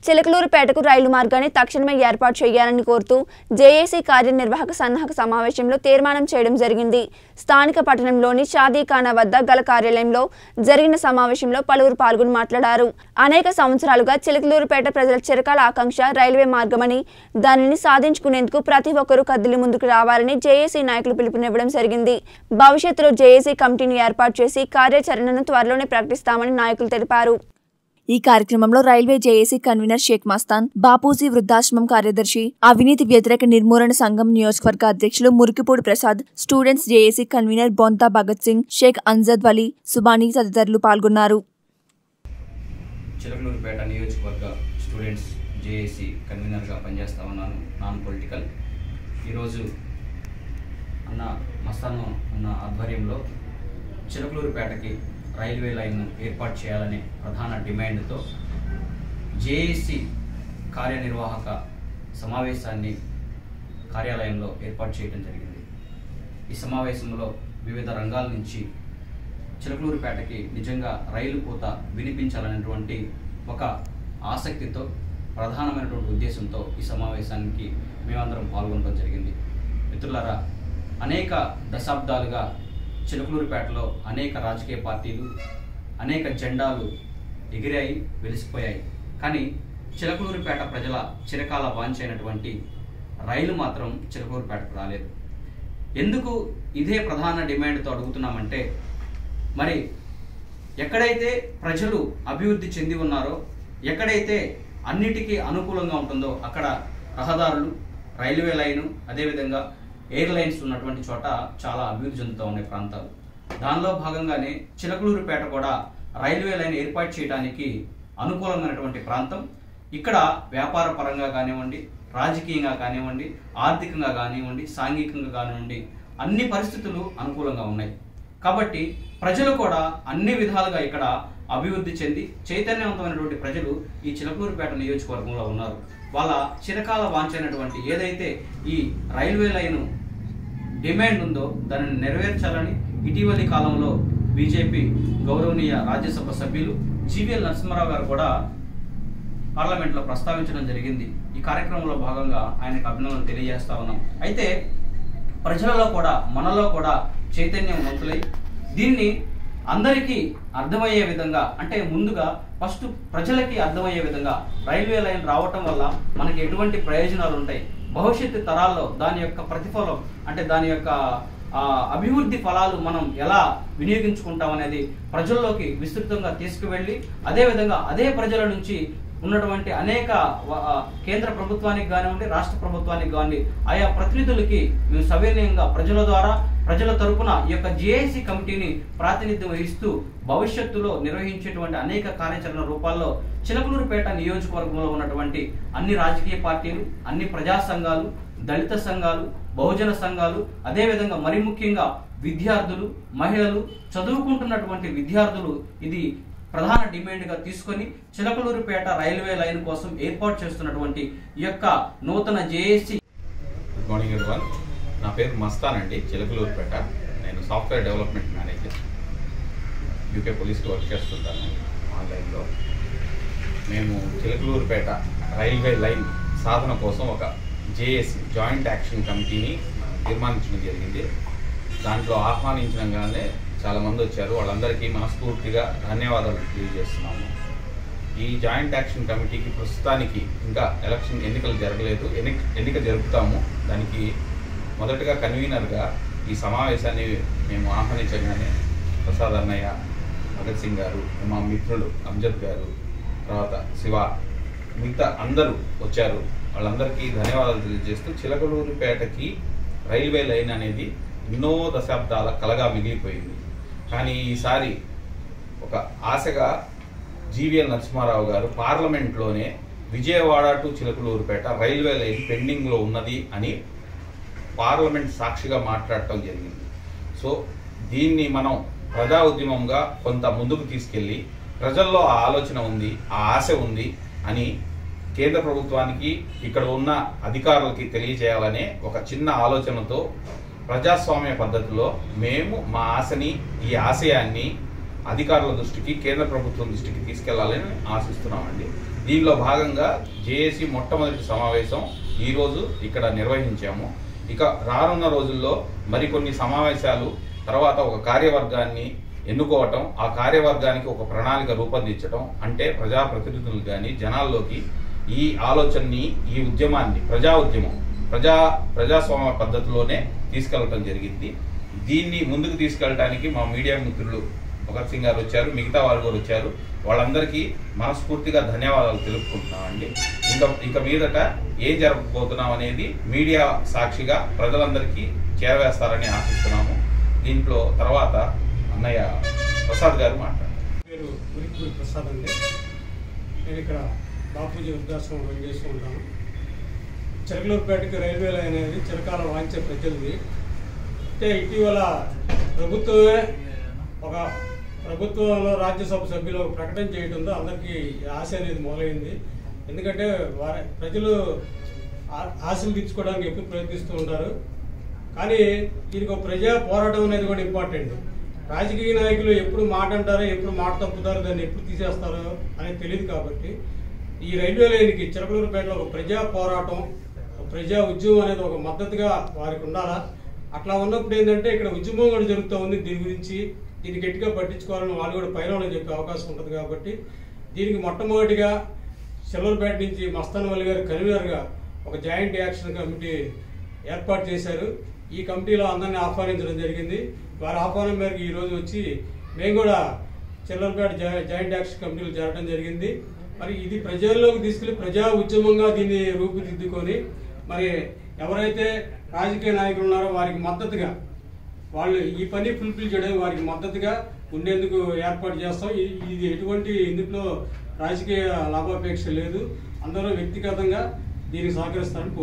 చిలకలూరుపేటకు రైలు మార్గాన్ని తక్షణమే ఏర్పాటు చేయాలని కోరుతూ జేఏసీ కార్యనిర్వాహక సన్నాహక సమావేశంలో తీర్మానం చేయడం జరిగింది స్థానిక పట్టణంలోని షాదీఖానా వద్ద గల కార్యాలయంలో జరిగిన సమావేశంలో పలువురు పాల్గొని మాట్లాడారు అనేక సంవత్సరాలుగా చిలకలూరుపేట ప్రజల చిరకాల ఆకాంక్ష రైల్వే మార్గమని దానిని సాధించుకునేందుకు ప్రతి ఒక్కరూ కదిలి ముందుకు రావాలని జేఏసీ నాయకులు పిలుపునివ్వడం జరిగింది భవిష్యత్తులో జేఏసీ కమిటీని ఏర్పాటు చేసి కార్యాచరణను త్వరలోనే ప్రకటిస్తామని నాయకులు తెలిపారు ఈ కార్యక్రమంలో railway JAC convener Shaik Mastan Bapuji వృద్ధాశ్రమం కార్యదర్శి అవినీతి వ్యతిరేక నిర్మూలన సంఘం నియోజకవర్గ అధ్యక్షులు Murikipudi Prasad students JAC convener Bonta Bhagat Singh Shaik Amjad Vali Subani తదితరులు పాల్గొన్నారు చిలకలూరుపేట నియోజకవర్గ స్టూడెంట్స్ జేఏసీ కన్వీనర్గా పనిచేస్తా ఉన్నాను నాన్ పొలిటికల్ ఈరోజు అన్న మస్తాను అన్న ఆధ్వర్యంలో చిలకలూరుపేటకి రైల్వే లైన్ ఏర్పాటు చేయాలనే ప్రధాన డిమాండ్తో జేఏసీ కార్యనిర్వాహక సమావేశాన్ని కార్యాలయంలో ఏర్పాటు చేయడం జరిగింది ఈ సమావేశంలో వివిధ రంగాల నుంచి చిలకలూరుపేటకి నిజంగా రైలు పూత వినిపించాలనేటువంటి ఒక ఆసక్తితో ప్రధానమైనటువంటి ఉద్దేశంతో ఈ సమావేశానికి మేమందరం పాల్గొనడం జరిగింది మిత్రులారా అనేక దశాబ్దాలుగా చిలకలూరుపేటలో అనేక రాజకీయ పార్టీలు అనేక జెండాలు ఎగిరాయి వెలిసిపోయాయి కానీ చిలకలూరుపేట ప్రజల చిరకాల వాంచైనటువంటి రైలు మాత్రం చిలకలూరుపేటకు రాలేదు ఎందుకు ఇదే ప్రధాన డిమాండ్తో అడుగుతున్నామంటే మరి ఎక్కడైతే ప్రజలు అభివృద్ధి చెంది ఉన్నారో ఎక్కడైతే అన్నిటికీ అనుకూలంగా ఉంటుందో అక్కడ రహదారులు రైల్వే లైను అదేవిధంగా ఎయిర్లైన్స్ ఉన్నటువంటి చోట చాలా అభివృద్ధి చెందుతూ ఉన్నాయి ప్రాంతాలు దానిలో భాగంగానే చిలకలూరుపేట కూడా రైల్వే లైన్ ఏర్పాటు చేయడానికి అనుకూలమైనటువంటి ప్రాంతం ఇక్కడ వ్యాపార పరంగా కానివ్వండి రాజకీయంగా కానివ్వండి ఆర్థికంగా కానివ్వండి సాంఘికంగా కానివ్వండి అన్ని పరిస్థితులు అనుకూలంగా ఉన్నాయి కాబట్టి ప్రజలు కూడా అన్ని విధాలుగా ఇక్కడ అభివృద్ధి చెంది చైతన్యవంతమైనటువంటి ప్రజలు ఈ చిలకలూరుపేట నియోజకవర్గంలో ఉన్నారు వాళ్ళ చిరకాల వాంచైనటువంటి ఏదైతే ఈ రైల్వే లైను డిమాండ్ ఉందో దానిని నెరవేర్చాలని ఇటీవలి కాలంలో బీజేపీ గౌరవనీయ రాజ్యసభ సభ్యులు జీవీఎల్ నరసింహారావు గారు కూడా పార్లమెంట్లో ప్రస్తావించడం జరిగింది ఈ కార్యక్రమంలో భాగంగా ఆయనకు అభినందనలు తెలియజేస్తా ఉన్నాం అయితే ప్రజలలో కూడా మనలో కూడా చైతన్యం వంతులై దీన్ని అందరికీ అర్థమయ్యే విధంగా అంటే ముందుగా ఫస్ట్ ప్రజలకి అర్థమయ్యే విధంగా రైల్వే లైన్ రావటం వల్ల మనకి ఎటువంటి ప్రయోజనాలు ఉంటాయి భవిష్యత్తు తరాల్లో దాని యొక్క ప్రతిఫలం అంటే దాని యొక్క ఆ, అభివృద్ధి ఫలాలు మనం ఎలా వినియోగించుకుంటాం అనేది ప్రజల్లోకి విస్తృతంగా తీసుకువెళ్ళి అదేవిధంగా అదే ప్రజల నుంచి ఉన్నటువంటి అనేక వ- ఆ, కేంద్ర ప్రభుత్వానికి కానివ్వండి రాష్ట్ర ప్రభుత్వానికి కానివ్వండి ఆయా ప్రతినిధులకి మేము సవినయంగా ప్రజల ద్వారా ప్రజల తరపున ఈ యొక్క జేఏసీ కమిటీని ప్రాతినిధ్యం వహిస్తూ భవిష్యత్తులో నిర్వహించేటువంటి అనేక కార్యాచరణ రూపాల్లో చిలకలూరుపేట నియోజకవర్గంలో ఉన్నటువంటి అన్ని రాజకీయ పార్టీలు అన్ని ప్రజా సంఘాలు దళిత సంఘాలు బహుజన సంఘాలు అదేవిధంగా మరి ముఖ్యంగా విద్యార్థులు మహిళలు చదువుకుంటున్నటువంటి విద్యార్థులు ఇది ప్రధాన డిమాండ్గా తీసుకొని చిలకలూరుపేట రైల్వే లైన్ కోసం ఏర్పాటు చేస్తున్నటువంటి ఈ యొక్క నూతన జేఏసీ గుడ్ మార్నింగ్ ఎవరివన్ నా పేరు మస్తాన్ అండి చిలకలూరుపేట నేను సాఫ్ట్వేర్ డెవలప్మెంట్ మేనేజర్ యూకే పోలీస్కి వర్క్ చేస్తుంటాను ఆన్లైన్లో మేము చిలకలూరుపేట రైల్వే లైన్ సాధన కోసం ఒక జేఏసీ జాయింట్ యాక్షన్ కమిటీని తీర్మానించడం జరిగింది దాంట్లో ఆహ్వానించడంగానే చాలామంది వచ్చారు వాళ్ళందరికీ మనస్ఫూర్తిగా ధన్యవాదాలు తెలియజేస్తున్నాము ఈ జాయింట్ యాక్షన్ కమిటీకి ప్రస్తుతానికి ఇంకా ఎలక్షన్ ఎన్నికలు జరగలేదు ఎన్ని ఎన్నిక జరుపుతాము దానికి మొదటగా కన్వీనర్గా ఈ సమావేశాన్ని మేము ఆహ్వానించగానే ప్రసాద్ అన్నయ్య భగత్ సింగ్ గారు మా మిత్రులు అంజద్ గారు తర్వాత శివ మిగతా అందరూ వచ్చారు వాళ్ళందరికీ ధన్యవాదాలు తెలియజేస్తూ చిలకలూరుపేటకి రైల్వే లైన్ అనేది ఎన్నో దశాబ్దాల కలగా మిగిలిపోయింది కానీ ఈసారి ఒక ఆశగా జీవీఎల్ నరసింహారావు గారు పార్లమెంట్లోనే Vijayawada to Chilakaluripet railway line పెండింగ్లో ఉన్నది అని పార్లమెంట్ సాక్షిగా మాట్లాడటం జరిగింది సో దీన్ని మనం ప్రజా ఉద్యమంగా కొంత ముందుకు తీసుకెళ్ళి ప్రజల్లో ఆ ఆలోచన ఉంది ఆ ఆశ ఉంది అని కేంద్ర ప్రభుత్వానికి ఇక్కడ ఉన్న అధికారులకి తెలియజేయాలనే ఒక చిన్న ఆలోచనతో ప్రజాస్వామ్య పద్ధతిలో మేము మా ఆశని ఈ ఆశయాన్ని అధికారుల దృష్టికి కేంద్ర ప్రభుత్వం దృష్టికి తీసుకెళ్లాలని ఆశిస్తున్నామండి దీనిలో భాగంగా జేఏసీ మొట్టమొదటి సమావేశం ఈరోజు ఇక్కడ నిర్వహించాము ఇక రానున్న రోజుల్లో మరికొన్ని సమావేశాలు తర్వాత ఒక కార్యవర్గాన్ని ఎన్నుకోవటం ఆ కార్యవర్గానికి ఒక ప్రణాళిక రూపొందించడం అంటే ప్రజాప్రతినిధులు కానీ జనాల్లోకి ఈ ఆలోచనని ఈ ఉద్యమాన్ని ప్రజా ఉద్యమం ప్రజా ప్రజాస్వామ్య పద్ధతిలోనే తీసుకెళ్లటం జరిగింది దీన్ని ముందుకు తీసుకెళ్ళడానికి మా మీడియా మిత్రులు భగత్ సింగ్ గారు వచ్చారు మిగతా వారు కూడా వచ్చారు వాళ్ళందరికీ మనస్ఫూర్తిగా ధన్యవాదాలు తెలుపుకుంటున్నామండి ఇంకా ఇక మీదట ఏం జరగబోతున్నాం అనేది మీడియా సాక్షిగా ప్రజలందరికీ చేరవేస్తారని ఆశిస్తున్నాము దీంట్లో తర్వాత అన్నయ్య ప్రసాద్ గారు మాట్లాడారు పేరు ఉరికి ప్రసాద్ అండి నేను ఇక్కడ బాపూజీ వృద్ధాశ్రమం పనిచేస్తూ ఉంటాను చిరకలూరుపేటకి రైల్వే లైన్ అనేది చిరకాల వాంచే ప్రజలది అంటే ఇటీవల ప్రభుత్వమే ఒక ప్రభుత్వంలో రాజ్యసభ సభ్యులు ఒక ప్రకటన చేయడంతో అందరికీ ఈ ఆశ అనేది మొదలైంది ఎందుకంటే వారి ప్రజలు ఆ- ఆశలు తీర్చుకోవడానికి ఎప్పుడు ప్రయత్నిస్తూ ఉంటారు కానీ దీనికి ఒక ప్రజా పోరాటం అనేది కూడా ఇంపార్టెంట్ రాజకీయ నాయకులు ఎప్పుడు మాట అంటారో ఎప్పుడు మాట తప్పుతారో దాన్ని ఎప్పుడు తీసేస్తారో అనేది తెలియదు కాబట్టి ఈ రైల్వే లైన్కి చిరకలూరుపేటలో ఒక ప్రజా పోరాటం ఒక ప్రజా ఉద్యమం అనేది ఒక మద్దతుగా వారికి ఉండాలా అట్లా ఉన్నప్పుడు ఏంటంటే ఇక్కడ ఉద్యమం కూడా జరుగుతూ ఉంది దీని గురించి దీన్ని గట్టిగా పట్టించుకోవాలని వాళ్ళు కూడా పైన చెప్పే అవకాశం ఉంటుంది కాబట్టి దీనికి మొట్టమొదటిగా సిల్వర్పేట నుంచి మస్తాన్ వల్లి గారు కన్వీనర్గా ఒక జాయింట్ యాక్షన్ కమిటీ ఏర్పాటు చేశారు ఈ కమిటీలో అందరినీ ఆహ్వానించడం జరిగింది వారి ఆహ్వానం మేరకు ఈ రోజు వచ్చి మేము కూడా చిల్లరపేట జా- జాయింట్ యాక్షన్ కమిటీలో చేరడం జరిగింది మరి ఇది ప్రజల్లోకి తీసుకెళ్లి ప్రజా ఉద్యమంగా దీన్ని రూపుదిద్దుకొని మరి ఎవరైతే రాజకీయ నాయకులు ఉన్నారో వారికి మద్దతుగా వాళ్ళు ఈ పని ఫుల్ఫిల్ చేయడానికి వారికి మద్దతుగా ఉండేందుకు ఏర్పాటు చేస్తాం ఇ- ఇది ఎటువంటి ఇందులో రాజకీయ లాభాపేక్ష లేదు అందరూ వ్యక్తిగతంగా దీనికి సహకరిస్తారని కోరు-